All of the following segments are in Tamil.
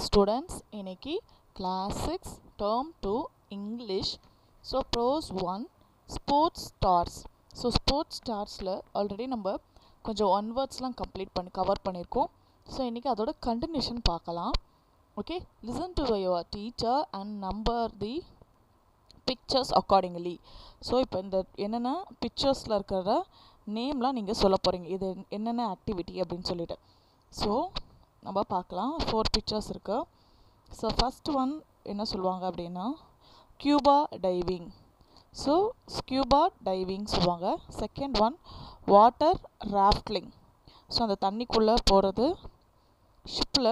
ஸ்டூடெண்ட்ஸ் இன்னைக்கு class six term two English so prose one sports stars so sports ஸ்டார்ஸில் ஆல்ரெடி நம்ம கொஞ்சம் ஒன் வேர்ட்ஸ்லாம் கம்ப்ளீட் பண்ணி கவர் பண்ணியிருக்கோம் ஸோ இன்றைக்கி அதோட கண்டினியூஷன் பார்க்கலாம் okay listen to your teacher and number the pictures accordingly so இப்போ இந்த என்னென்ன பிக்சர்ஸில் இருக்கிற நேம்லாம் நீங்கள் சொல்ல போகிறீங்க இது என்னென்ன ஆக்டிவிட்டி அப்படின்னு சொல்லிட்டு ஸோ நம்ம பார்க்கலாம் ஃபோர் பிக்சர்ஸ் இருக்கு ஸோ ஃபஸ்ட் ஒன் என்ன சொல்லுவாங்க அப்படின்னா scuba diving so scuba diving சொல்லுவாங்க second one water rafting so அந்த தண்ணிக்குள்ளே போகிறது ஷிப்பில்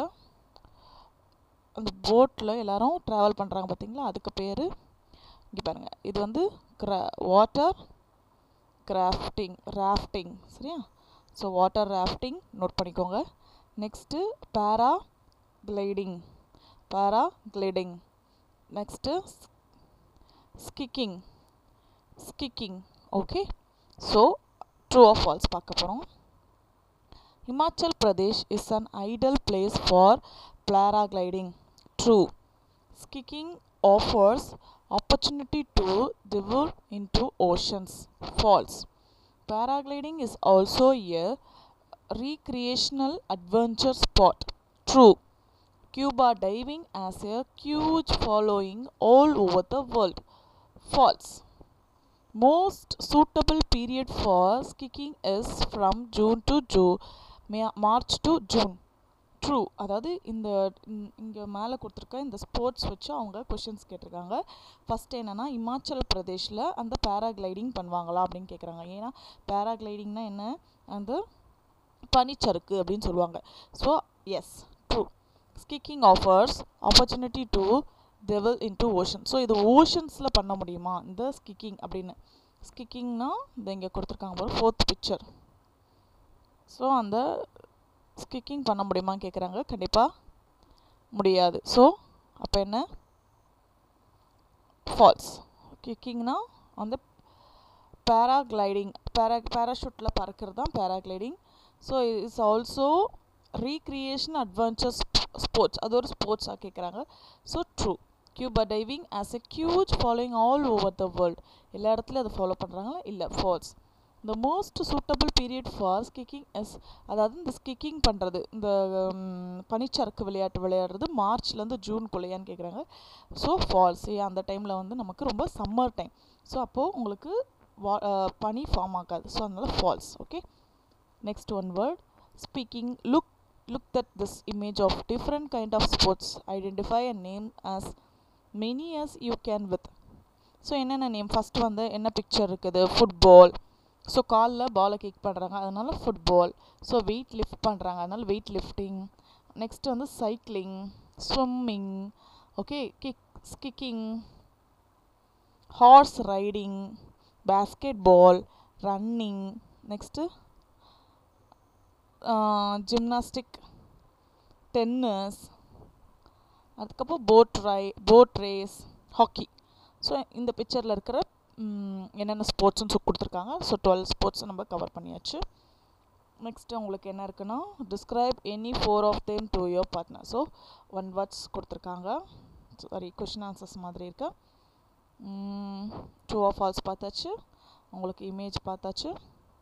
அந்த போட்டில் எல்லாரும் ட்ராவல் பண்ணுறாங்க பார்த்தீங்களா அதுக்கு பேர் இங்கே பாருங்கள் இது வந்து கிரா வாட்டர் கிராஃப்டிங் ராஃப்டிங் சரியா ஸோ வாட்டர் ராஃப்டிங் நோட் பண்ணிக்கோங்க next para gliding para gliding next skiing skiing okay so true of false பார்க்க போகிறோம் Himachal Pradesh is an ideal place for paragliding. True. Skiing offers opportunity to delve into oceans. False. Paragliding is also a recreational adventure spot. True. Scuba diving has a huge following all over the world. False. Most suitable period for skiing is from June to June, March to June true அதாவது இந்த இங்கே மேலே கொடுத்துருக்க இந்த ஸ்போர்ட்ஸ் வச்சு அவங்க கொஷின்ஸ் கேட்டிருக்காங்க ஃபஸ்ட் என்னென்னா இமாச்சல் பிரதேஷில் அந்த பேராகிளைடிங் பண்ணுவாங்களா அப்படின்னு கேட்குறாங்க ஏன்னா பேராகிளைடிங்னா என்ன அந்த பனிச்சறுக்கு அப்படின்னு சொல்லுவாங்க so yes true skiing offers opportunity to delve into ocean so இது ஓஷன்ஸில் பண்ண முடியுமா இந்த ஸ்கிக்கிங் அப்படின்னு ஸ்கிக்கிங்னா இந்த இங்கே கொடுத்துருக்காங்க பாரு ஃபோர்த் பிக்சர் ஸோ அந்த ஸ்கிக்கிங் பண்ண முடியுமான்னு கேட்குறாங்க கண்டிப்பாக முடியாது ஸோ அப்போ என்ன ஃபால்ஸ் கிக்கிங்னா அந்த பேராகிளைடிங் பேரா பேராஷூட்டில் பறக்கிறது தான் paragliding so it's also recreation adventure sports அது ஒரு ஸ்போர்ட்ஸாக கேட்குறாங்க so true scuba diving has a huge following all over the world எல்லா இடத்துலையும் அதை ஃபாலோ பண்ணுறாங்களா இல்லை false the most suitable period for skiing yes அதாவது இந்த ஸ்கிக்கிங் பண்ணுறது இந்த பனிச்சறுக்கு விளையாட்டு விளையாடுறது மார்ச்லேருந்து ஜூன்குள்ளையான்னு கேட்குறாங்க ஸோ ஃபால்ஸ் அந்த டைமில் வந்து நமக்கு ரொம்ப சம்மர் டைம் ஸோ அப்போது உங்களுக்கு வா பனி ஃபார்ம் ஆகாது ஸோ அதனால் false okay next one word speaking look look that this image of different kind of sports identify a name as many as you can with so என்னென்ன நேம் ஃபஸ்ட்டு வந்து என்ன பிக்சர் இருக்குது ஃபுட்பால் ஸோ காலில் பாலை கிக் பண்ணுறாங்க அதனால் ஃபுட்பால் ஸோ வெயிட் லிஃப்ட் பண்ணுறாங்க அதனால் வெயிட் லிஃப்டிங் நெக்ஸ்ட் வந்து cycling swimming okay kick skiing horse riding basket ball running next gymnastic tennis அதுக்கப்புறம் போட் ரை போட் ரேஸ் ஹாக்கி ஸோ இந்த பிக்சரில் இருக்கிற என்னென்ன ஸ்போர்ட்ஸ்னு கொடுத்துருக்காங்க ஸோ டுவெல் ஸ்போர்ட்ஸ் நம்ம கவர் பண்ணியாச்சு நெக்ஸ்ட்டு உங்களுக்கு என்ன இருக்குன்னா describe any four of them to your partner so one words கொடுத்துருக்காங்க சாரி கொஷின் ஆன்சர்ஸ் மாதிரி இருக்கு ட்ரூ ஆஃப் ஃபால்ஸ் பார்த்தாச்சு உங்களுக்கு இமேஜ் பார்த்தாச்சு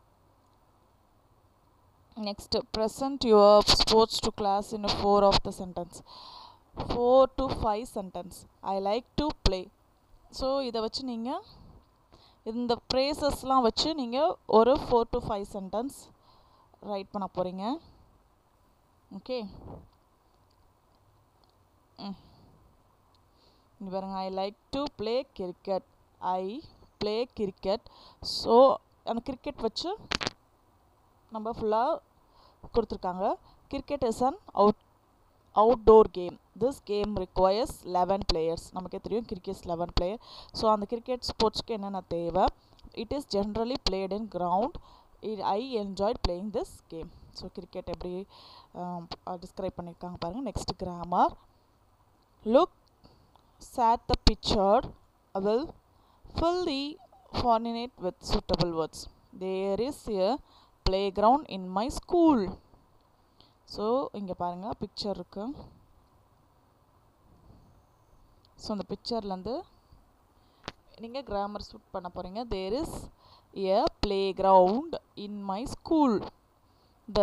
next present your sports to class in four of the sentence four to five sentence I like to play so இதை வச்சு நீங்கள் இந்த ப்ரேசஸ்லாம் வச்சு நீங்கள் ஒரு four to five sentence write பண்ண போகிறீங்க ஓகே இங்கே பாருங்க I like to play cricket I play cricket so அந்த கிரிக்கெட் வச்சு நம்ம ஃபுல்லாக கொடுத்துருக்காங்க cricket is an out outdoor game this game requires eleven players நமக்கே தெரியும் கிரிக்கெட்ஸ் லெவன் பிளேயர் ஸோ அந்த கிரிக்கெட் ஸ்போர்ட்ஸ்க்கு என்னென்ன தேவை it is generally played in ground I enjoyed playing this game so cricket எப்படி டிஸ்கிரைப் பண்ணியிருக்காங்க பாருங்கள் next grammar look at the picture will fill the fortunate with suitable words there is a play ground in my school so இங்கே பாருங்கள் பிக்சர் இருக்குது ஸோ அந்த பிக்சர்லேருந்து நீங்கள் கிராமர் ஷூட் பண்ண போகிறீங்க there is a playground in my school the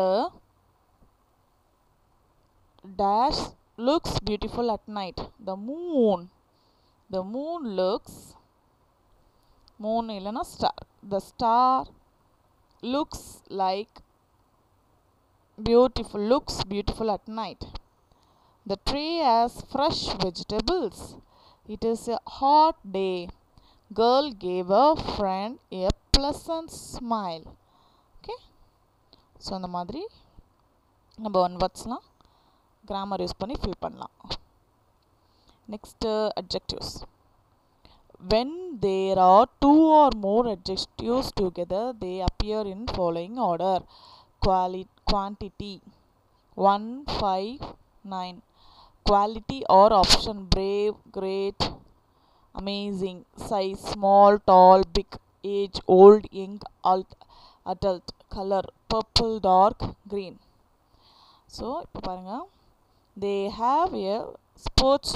dash looks beautiful at night the moon the moon looks moon இல்லைன்னா star the star looks like beautiful looks beautiful at night the tree has fresh vegetables it is a hot day girl gave a friend a pleasant smile okay so அந்த மாதிரி நம்ம ஒன் வேர்ட்ஸ்லாம் கிராமர் யூஸ் பண்ணி ஃபில் பண்ணலாம் next adjectives when there are two or more adjectives together they appear in following order quality quantity 1 5 9 quality or option brave great amazing size small tall big age old young alt, adult color purple dark green so இப்போ பாருங்கள் they have a sports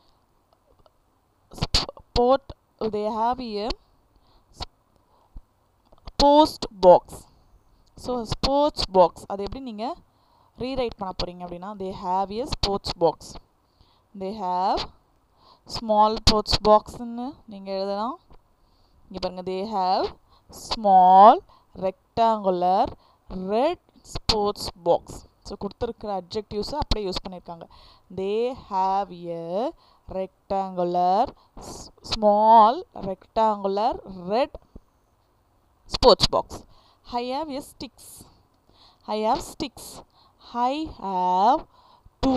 sport they have a post box so sports box அது எப்படி நீங்கள் ரீரைட் பண்ண போகிறீங்க அப்படின்னா they have a sports box they have small sports பாக்ஸ்ன்னு நீங்கள் எழுதலாம் இங்கே பாருங்கள் they have small rectangular red sports box so கொடுத்துருக்கிற அப்ஜெக்டிவ்ஸை அப்படியே யூஸ் பண்ணியிருக்காங்க they have a rectangular small rectangular red sports box I have a sticks I have sticks I have two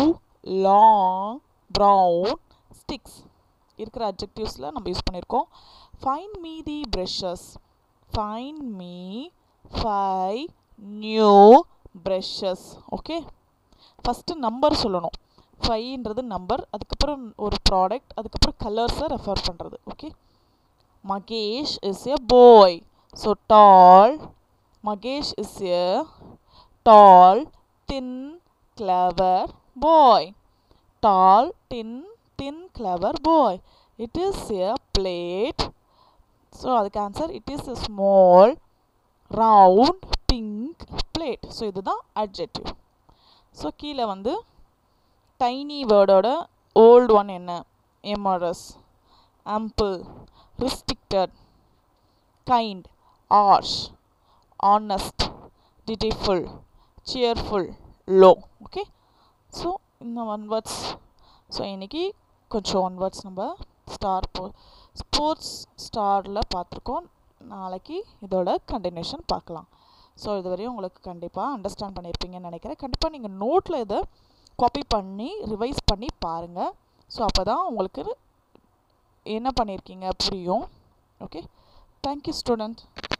long brown sticks இருக்கிற அப்ஜெக்டிவ்ஸில் நம்ம யூஸ் பண்ணியிருக்கோம் find me the brushes find me five new brushes okay first number சொல்லணும் ஃபைவ்ன்றது நம்பர் அதுக்கப்புறம் ஒரு ப்ராடக்ட் அதுக்கப்புறம் கலர்ஸை ரெஃபர் பண்ணுறது okay Mahesh is a boy so tall Mahesh is a tall thin clever boy tall tin thin clever boy it is a plate so அதுக்கு answer it is a small round pink plate so இதுதான் அட்ஜெக்டிவ் ஸோ கீழே வந்து டைனி வேர்டோட ஓல்டு ஒன் என்ன humorous ample restricted kind harsh honest dutiful cheerful low okay so இந்த ஒன் வேர்ட்ஸ் ஸோ இன்றைக்கி கொஞ்சம் ஒன் வேர்ட்ஸ் நம்ம ஸ்டார் போ ஸ்போர்ட்ஸ் ஸ்டாரில் பார்த்துருக்கோம் நாளைக்கு இதோட கண்டினியூஷன் பார்க்கலாம் ஸோ இது வரையும் உங்களுக்கு கண்டிப்பாக அண்டர்ஸ்டாண்ட் பண்ணியிருப்பீங்கன்னு நினைக்கிறேன் கண்டிப்பாக நீங்கள் நோட்டில் இதை காப்பி பண்ணி ரிவைஸ் பண்ணி பாருங்கள் ஸோ அப்போ தான் உங்களுக்கு என்ன பண்ணியிருக்கீங்க புரியும் ஓகே தேங்க்யூ ஸ்டூடெண்ட்